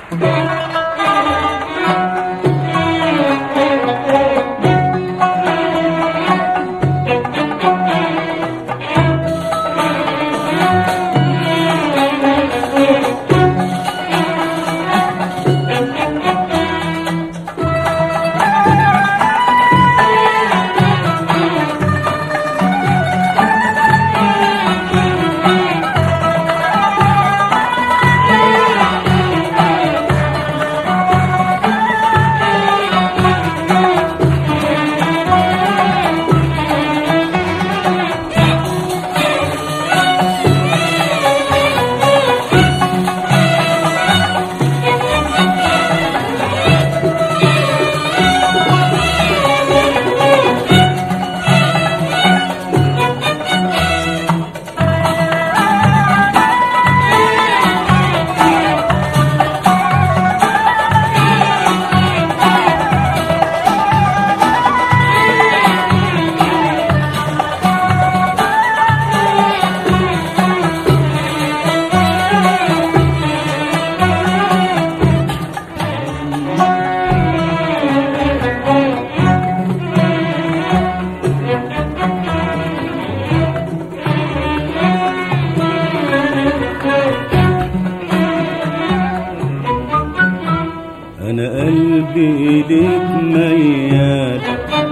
انا قلبي ليك ميال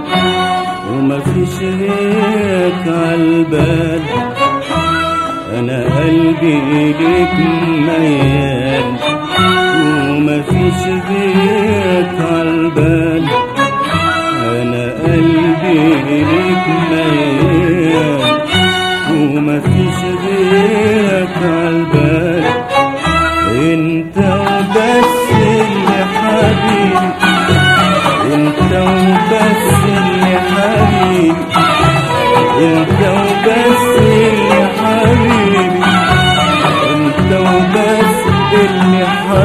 وما فيش غيرك عالبال انا قلبي ليك ميال وما فيش غيرك عالبال انا قلبي ليك ميال وما فيش غيرك عالبال انت وبس اللي حبيبي انت وبس اللي حبيبي انت وبس اللي حبيبي انت وبس اللي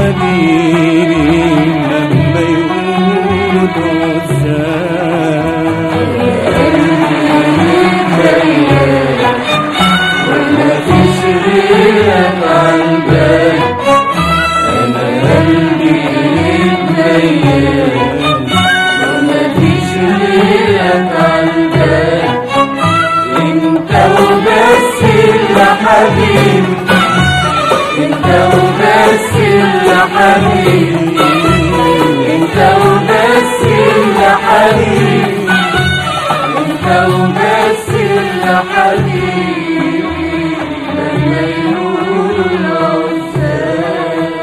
حبيبي مهما يقولوا عزاب مفيش غيرك عالبال انا قلبي ميال ومفيش غيرك عالبال انت وبس اللي حبيبي انت وبس اللي حبيبي انت وبس اللي حبيبي انت وبس اللي حبيبي لما يقولوا عزاب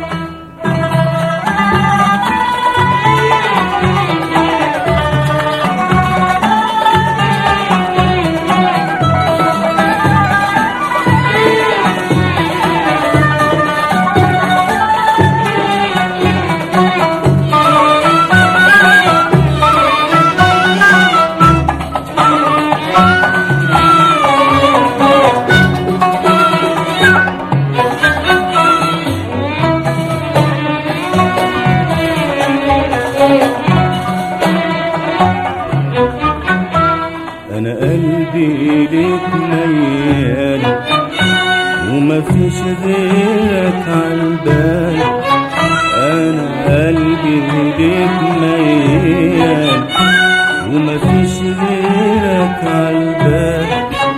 انا قلبي ليك ميال وما فيش غيرك عالبال انا قلبي ليك ميال وما فيش غيرك عالبال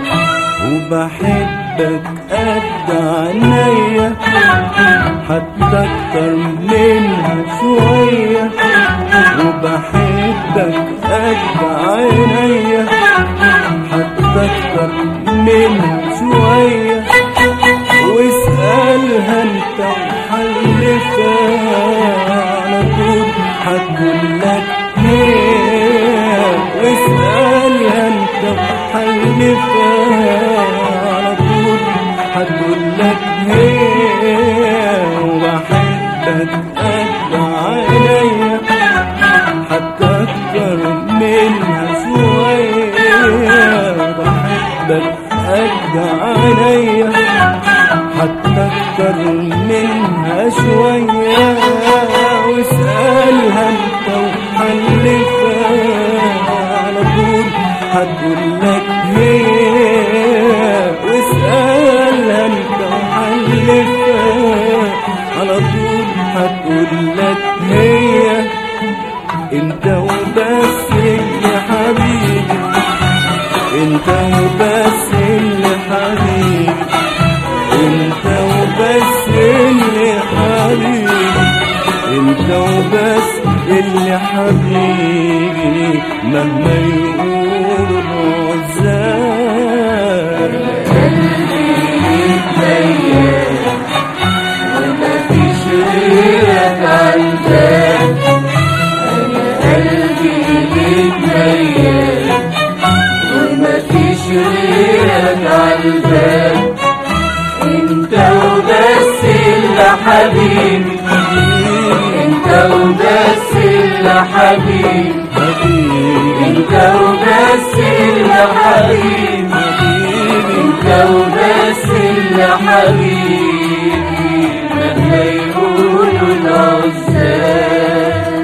وبحبك قد عينيا حتى اكتر منها شويه وبحبك قد عينيا حتى اكتر منها شوية واسألها انت وحلفها على طول هتقول لك هي واسألها انت وحلفها على طول هتقول لك هي وبحبك قد عينيا حتى اكتر منها شوية بحبك قد عينيا حتى اكتر منها شوية واسألها انت وحلفها على طول هتقول لك هي واسألها انت وحلفها على طول هتقول مهما يقولوا العزاب مفيش غيرك عالبال انا قلبي ليك ميال ومفيش غيرك عالبال انت وبس اللي حبيبي انت وبس اللي حبيبي حبيبي انت وبس اللي حبيبي انت وبس اللي حبيبي مهما يقولوا العزاب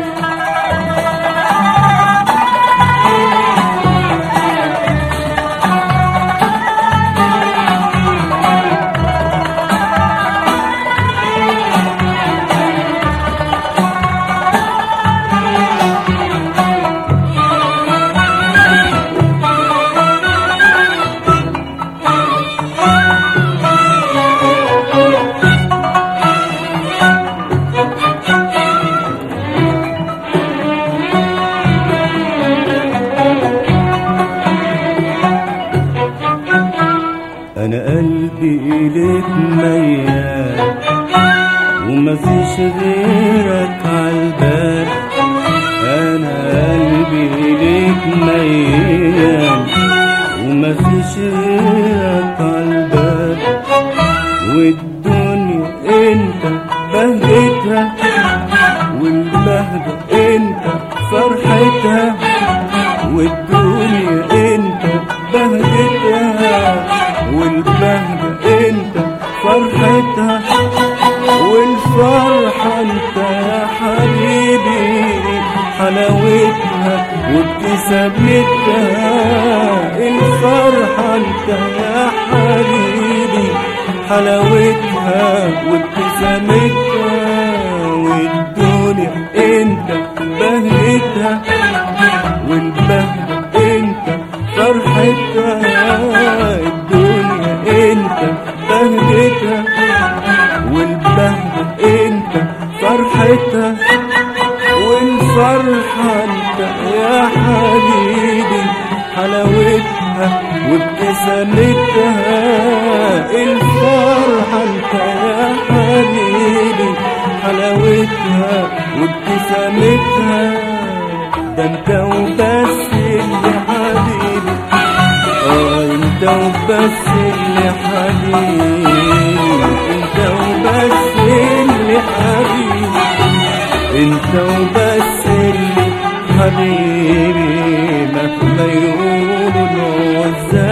انا قلبي اليك ميال ومفيش غيرك عالبال انا قلبي اليك ميال ومفيش غيرك عالبال والدنيا انت بهجتها والبهجة انت فرحتها والدنيا انت بهجتها والبهجة انت فرحتها والفرحة انت يا حبيبي حلاوتها وابتسامتها الفرحة انت يا حبيبي حلاوتها وابتسامتها والدنيا انت بهجتها والبهجة انت فرحتها الدنيا انت بهجتها والبهجة انت فرحتها والفرحة انت يا حبيبي حلاوتها وابتسامتها الفرحة انت يا حبيبي حلاوتها وابتسامتها ده انت وبس اللي حبيبي اه انت وبس اللي حبيبي انت وبس اللي حبيبي انت وبس اللي حبيبي مهما يقولوا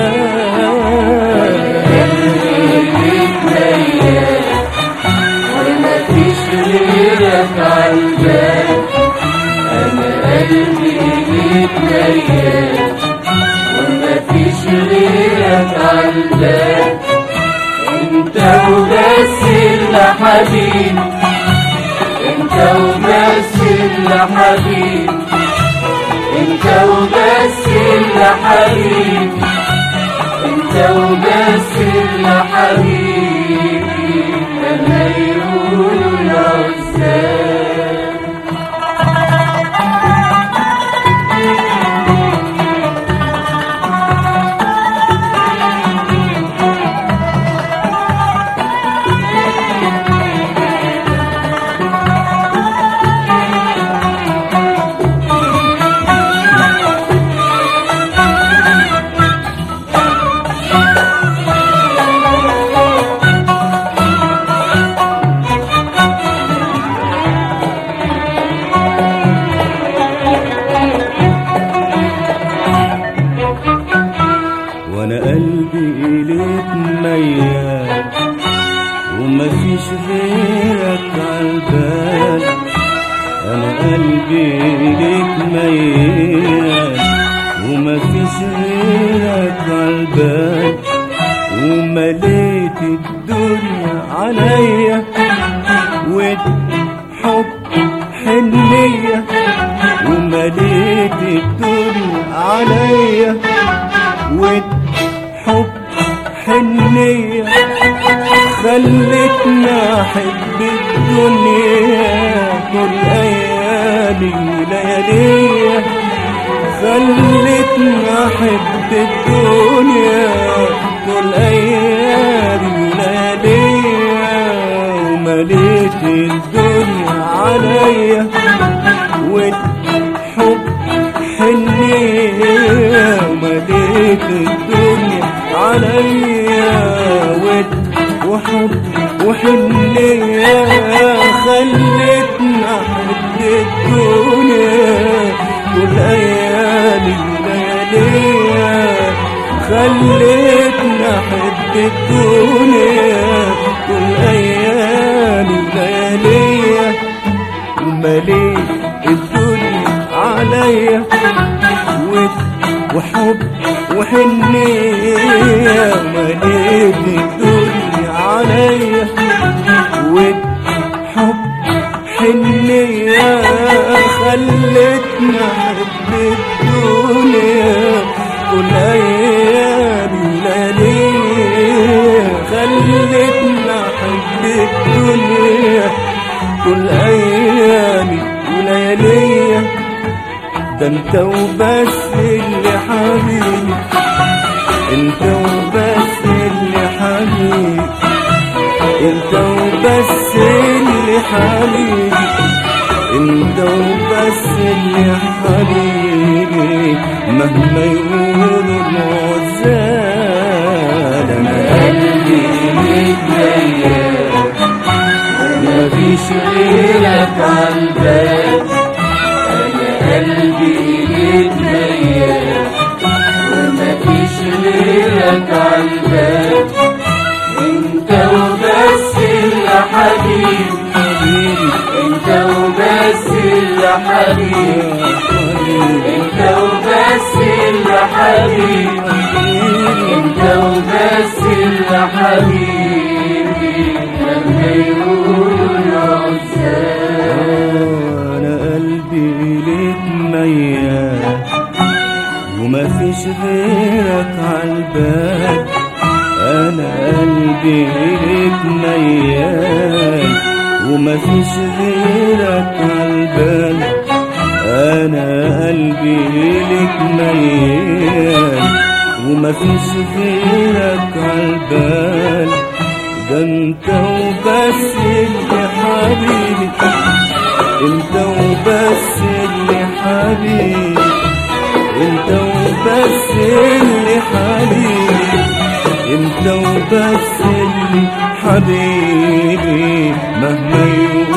العزاب ومفيش غيرك عالبال انا قلبي ليك ميال ومفيش غيرك عالبال انت وبس اللي حبيبي انت وبس اللي حبيبي انت وبس اللي حبيبي انت وبس اللي حبيبي لما يقولوا العزاب وانا قلبي اليك ميال ومفيش غيرك عالبال انا قلبي اليك ميال ومفيش غيرك عالبال ومليت الدنيا عليا والحب حنية ومليت الدنيا عليا والحب حنية خلتنا أحب الدنيا طول أيامي ليالية خلتني احب الدنيا طول ايامي ولياليا ومليت الدنيا عليا والحب حنية ومليت الدنيا عليا ود وحب وحنية خلتني أحب الدنيا كل أيامي ولياليا خلتني أحب الدنيا كل أيامي ولياليا ومليت الدنيا عليا ود وحب وحنية مليت الدنيا عليا ود حب حنية خلتني أحب الدنيا كل أيامي لياليا خلتني أحب الدنيا كل أيامي ولياليا ده انت وبس اللي حبيبي انت وبس اللي حبيبي انت وبس اللي حبيبي انت وبس اللي حبيبي مهما يقولوا العزال انا قلبي متغير مفيش غيرك عالبال انا قلبي متغير ومفيش غيرك عالبال انت وبس اللي حبيبي حبيبي انت وبس اللي حبيبي انت وبس اللي حبيبي انت وبس اللي حبيبي لما يقولوا العزال انا قلبي ليك ميال وما فيش غيرك عالبال انا قلبي ليك ميال وما فيش غيرك عالبال انا قلبي ليك ميال وما فيش غيرك عالبال ده انت وبس اللي حبيبي انت وبس اللي حبيبي انت وبس اللي حبيبي انت وبس اللي حبيبي مهما يقول